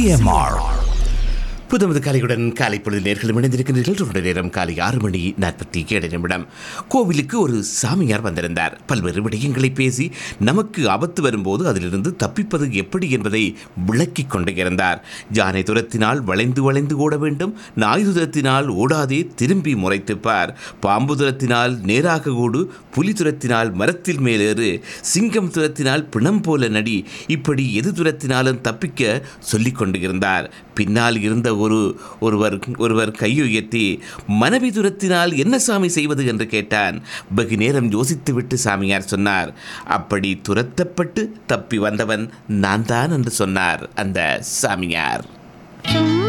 CMR புதுமது காலையுடன் காலை பொழுது நேர்களும் இணைந்திருக்கின்றீர்கள் தொடர் நேரம் காலை ஆறு மணி நாற்பத்தி ஏழு நிமிடம் கோவிலுக்கு ஒரு சாமியார் வந்திருந்தார் பல்வேறு விடயங்களை பேசி நமக்கு ஆபத்து வரும்போது அதிலிருந்து தப்பிப்பது எப்படி என்பதை விளக்கிக் கொண்டு இருந்தார் யானை துரத்தினால் வளைந்து வளைந்து ஓட வேண்டும் நாய் துரத்தினால் ஓடாதே திரும்பி முறைத்துப்பார் பாம்பு துரத்தினால் நேராக ஓடு புலி துரத்தினால் மரத்தில் மேலேறு சிங்கம் துரத்தினால் பிணம் போல நடி இப்படி எது துரத்தினாலும் தப்பிக்க சொல்லிக் கொண்டு இருந்தார் பின்னால் இருந்த ஒரு ஒருவர் ஒருவர் கையுயர்த்தி மனைவி துரத்தினால் என்ன சாமி செய்வது என்று கேட்டான் வெகு நேரம் யோசித்துவிட்டு சாமியார் சொன்னார் அப்படி துரத்தப்பட்டு தப்பி வந்தவன் நான் தான் என்று சொன்னார் அந்த சாமியார் சும்மா